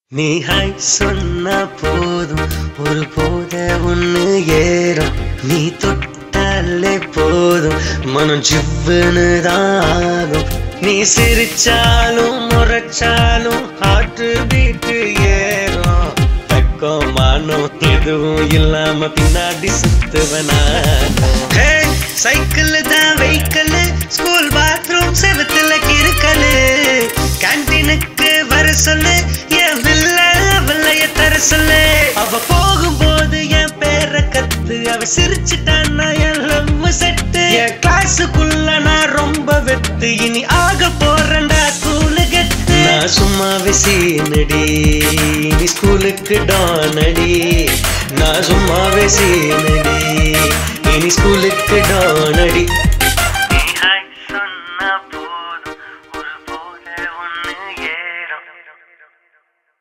நீ ஹாய் சொன்னா போதும் ஒரு போத ஒண்ணு ஏறும் நீ தொட்டாலே போதும் மனம் ஜிவ்வுன்னு தான் ஆகும் நீ சிரிச்சாலும் முறைச்சாலும் ஹார்ட் பீட்டு ஏறும் வெக்கம் மானம் எதுவும் இல்லாம பின்னாடி சுத்துவனா ஹே சைக்கிள் தான் வெஹிக்கிள் ஸ்கூல் பாத்ரூம் செவத்துல கிறுக்கலு கேன்டீனுக்கு வர சொல்லு என் வில்ல வில்லைய தர சொல்லு அவ போகும்போது என் பேரை கத்து அவ சிரிச்சுட்டான்னா என் லம்மு செட்டு என் கிளாஸுக்குள்ள நான் ரொம்ப வெத்து இனி ஆக போறேன்டா ஸ்கூலு கெத்து நான் சும்மாவே சீனடி நீ ஸ்கூலுக்கு டானடி நான் சும்மாவே சீனடி இனி ஸ்கூலுக்கு டானடி